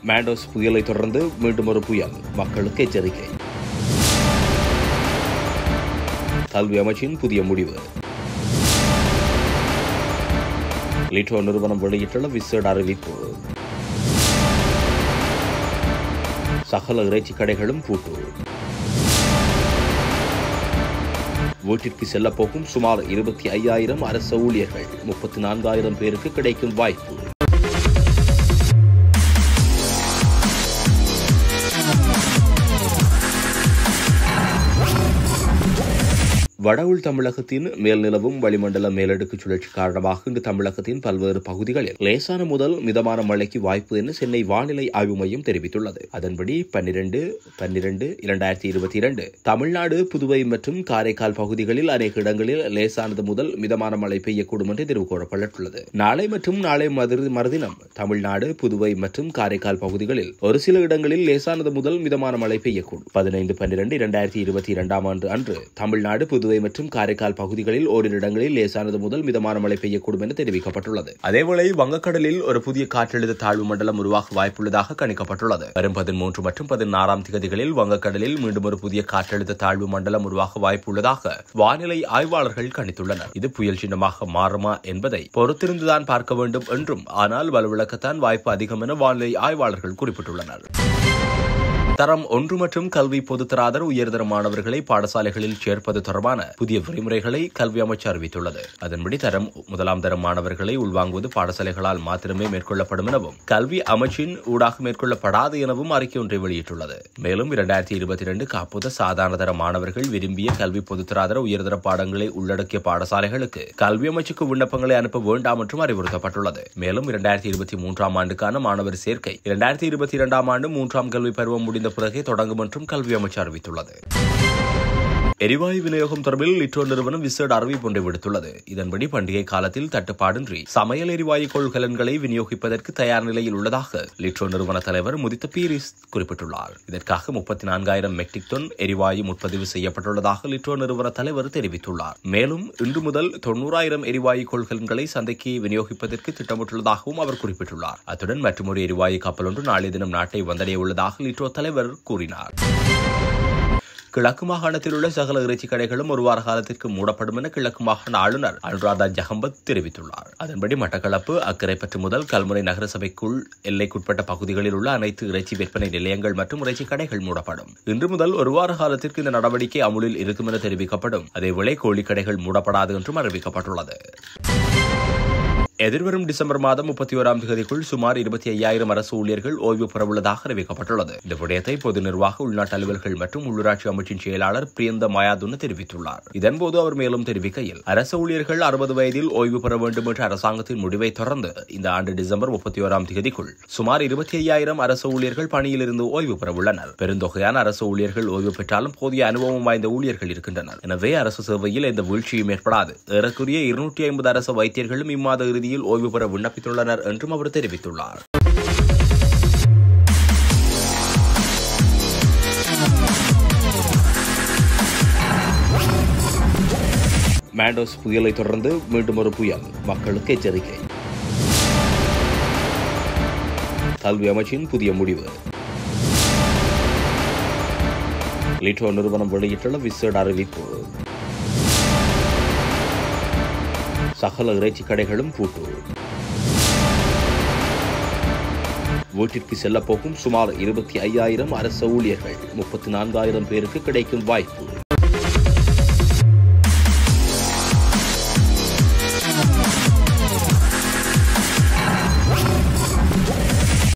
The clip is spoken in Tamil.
மாண்டோஸ் புயலை தொடர்ந்து மீண்டும் ஒரு புயல் மக்களுக்கு எச்சரிக்கை கல்வி அமைச்சின் புதிய முடிவு லிட்டோ நிறுவனம் வெளியிட்டுள்ள விசேட அறிவிப்பு சகல இறைச்சி கடைகளும் பூட்டு வீட்டிற்கு செல்லப் போகும் சுமார் இருபத்தி ஐயாயிரம் அரசு ஊழியர்கள் முப்பத்தி நான்காயிரம் பேருக்கு கிடைக்கும் வாய்ப்பு வடவுள் தமிழகத்தின் மேல் நிலவும் வளிமண்டல மேலடுக்கு சுழற்சி காரணமாக இங்கு தமிழகத்தின் பல்வேறு பகுதிகளில் லேசான முதல் மிதமான மழைக்கு வாய்ப்பு என சென்னை வானிலை ஆய்வு மையம் தெரிவித்துள்ளது அதன்படி பன்னிரண்டு பன்னிரண்டு இரண்டாயிரத்தி இருபத்தி இரண்டு தமிழ்நாடு புதுவை மற்றும் காரைக்கால் பகுதிகளில் அநேக இடங்களில் லேசானது முதல் மிதமான மழை பெய்யக்கூடும் என்று தெரிவு கூறப்பட்டுள்ளது நாளை மற்றும் நாளை மறு- மறுதினம் தமிழ்நாடு புதுவை மற்றும் காரைக்கால் பகுதிகளில் ஒரு சில இடங்களில் லேசானது முதல் மிதமான மழை பெய்யக்கூடும் பதினைந்து பன்னிரண்டு இரண்டாயிரத்தி இருபத்தி இரண்டாம் ஆண்டு அன்று தமிழ்நாடு புதுவை மற்றும் காரைக்கால் பகுதிகளில் ஓரிரு இடங்களில் லேசானது முதல் மிதமான மழை பெய்யக்கூடும் என தெரிவிக்கப்பட்டுள்ளது அதேவேளை வங்கக்கடலில் ஒரு புதிய காற்றழுத்த தாழ்வு மண்டலம் உருவாக வாய்ப்புள்ளதாக கணிக்கப்பட்டுள்ளது வரும் பதிமூன்று மற்றும் பதினாறாம் திகதிகளில் வங்கக்கடலில் மீண்டும் ஒரு புதிய காற்றழுத்த தாழ்வு மண்டலம் உருவாக வாய்ப்புள்ளதாக வானிலை ஆய்வாளர்கள் கணித்துள்ளனர் இது புயல் சின்னமாக மாறுமா என்பதை பொறுத்திருந்துதான் பார்க்க வேண்டும் என்றும் ஆனால் வலுவிழக்கத்தான் வாய்ப்பு அதிகம் என வானிலை ஆய்வாளர்கள் குறிப்பிட்டுள்ளனர் தரம் ஒன்று மற்றும் கல்வி பொதுத்தராதர உயர்தர மாணவர்களை பாடசாலைகளில் சேர்ப்பது தொடர்பான புதிய விதிமுறைகளை கல்வி அமைச்சு அறிவித்துள்ளது அதன்படி தரம் முதலாம் தரம் மாணவர்களை உள்வாங்குவது பாடசாலைகளால் மாத்திரமே மேற்கொள்ளப்படும் எனவும் கல்வி அமைச்சின் ஊடாக மேற்கொள்ளப்படாது எனவும் அறிக்கை ஒன்றை வெளியிட்டுள்ளது மேலும் இரண்டாயிரத்தி இருபத்தி இரண்டு காப்புத சாதாரண தர மாணவர்கள் விரும்பிய கல்வி பொதுத்தராதர உயர்தர பாடங்களை உள்ளடக்கிய பாடசாலைகளுக்கு கல்வி அமைச்சுக்கு விண்ணப்பங்களை அனுப்ப வேண்டாம் என்றும் அறிவுறுத்தப்பட்டுள்ளது மேலும் இரண்டாயிரத்தி இருபத்தி மூன்றாம் ஆண்டுக்கான மாணவர் சேர்க்கை இரண்டாயிரத்தி இருபத்தி இரண்டாம் ஆண்டு மூன்றாம் கல்வி பருவம் முடிந்த பிறகே தொடங்கும் என்றும் கல்வி அமைச்சு அறிவித்துள்ளது எரிவாயு விநியோகம் தொடர்பில் லிட்ரோ நிறுவனம் விசேட அறிவிப்பு ஒன்றை விடுத்துள்ளது இதன்படி பண்டிகை காலத்தில் தட்டுப்பாடின்றி சமையல் எரிவாயு கொள்கலன்களை விநியோகிப்பதற்கு தயார் நிலையில் உள்ளதாக லிட்ரோ நிறுவன தலைவர் முதித்த பீரிஸ் குறிப்பிட்டுள்ளார் இதற்காக முப்பத்தி நான்காயிரம் மெட்ரிக் டன் எரிவாயு முன்பதிவு செய்யப்பட்டுள்ளதாக லிட்ரோ நிறுவன தலைவர் தெரிவித்துள்ளார் மேலும் இன்று முதல் தொண்ணூறாயிரம் எரிவாயு கொள்கலன்களை சந்தைக்கு விநியோகிப்பதற்கு திட்டமிட்டுள்ளதாகவும் அவர் குறிப்பிட்டுள்ளார் அத்துடன் மற்றொரு எரிவாயு கப்பல் ஒன்று நாளைய தினம் நாட்டை வந்தடைய உள்ளதாக லிட்ரோ தலைவர் கூறினார் கிழக்கு மாகாணத்தில் உள்ள சகல இறைச்சி கடைகளும் ஒரு வார காலத்திற்கு மூடப்படும் என கிழக்கு மாகாண ஆளுநர் அனுராதா ஜஹம்பத் தெரிவித்துள்ளார் அதன்படி மட்டக்களப்பு அக்கரைப்பற்று முதல் கல்முனை நகரசபைக்குள் எல்லைக்குட்பட்ட பகுதிகளில் உள்ள அனைத்து இறைச்சி விற்பனை நிலையங்கள் மற்றும் இறைச்சி கடைகள் மூடப்படும் இன்று முதல் ஒரு வார காலத்திற்கு இந்த நடவடிக்கை அமுலில் இருக்கும் என தெரிவிக்கப்படும் அதேவேளை கோழி கடைகள் மூடப்படாது என்றும் அறிவிக்கப்பட்டுள்ளது எதிர்வரும் டிசம்பர் மாதம் முப்பத்தி ஓராம் தேதிக்குள் சுமார் இருபத்தி ஐயாயிரம் அரசு ஊழியர்கள் ஓய்வு பெறவுள்ளதாக அறிவிக்கப்பட்டுள்ளது இந்த விடயத்தை பொது நிர்வாக உள்நாட்டு அலுவல்கள் மற்றும் உள்ளூராட்சி அமைச்சின் செயலாளர் பிரியந்த மயாதுன்னு தெரிவித்துள்ளார் இதன்போது அவர் மேலும் தெரிவிக்கையில் அரசு ஊழியர்கள் அறுபது வயதில் ஓய்வு பெற வேண்டும் என்ற அரசாங்கத்தின் முடிவை தொடர்ந்து இந்த ஆண்டு டிசம்பர் முப்பத்தி ஓராம் தேதிக்குள் சுமார் இருபத்தி ஐயாயிரம் அரசு ஊழியர்கள் பணியிலிருந்து ஓய்வு பெறவுள்ளனர் பெருந்தொகையான அரசு ஊழியர்கள் ஓய்வு பெற்றாலும் போதிய அனுபவம் வாய்ந்த ஊழியர்கள் இருக்கின்றனர் எனவே அரசு சேவையில் எந்த வீழ்ச்சியும் ஏற்படாது ஏறக்குறைய இருநூற்றி ஐம்பது அரசு வைத்தியர்களும் இம்மாத இறுதியில் ஓய்வு பெற விண்ணப்பித்துள்ளனர் என்றும் அவர் தெரிவித்துள்ளார் மாண்டோஸ் புயலை தொடர்ந்து மீண்டும் ஒரு புயல் மக்களுக்கு எச்சரிக்கை கல்வி அமைச்சின் புதிய முடிவு லிட்டோ நிறுவனம் வெளியிட்டுள்ள விசேட அறிவிப்பு சகல இறைச்சி கடைகளும் பூட்டு வீட்டிற்கு செல்லப் போகும் சுமார் இருபத்தி ஐயாயிரம் அரசு ஊழியர்கள் முப்பத்தி நான்காயிரம் பேருக்கு கிடைக்கும் வாய்ப்பு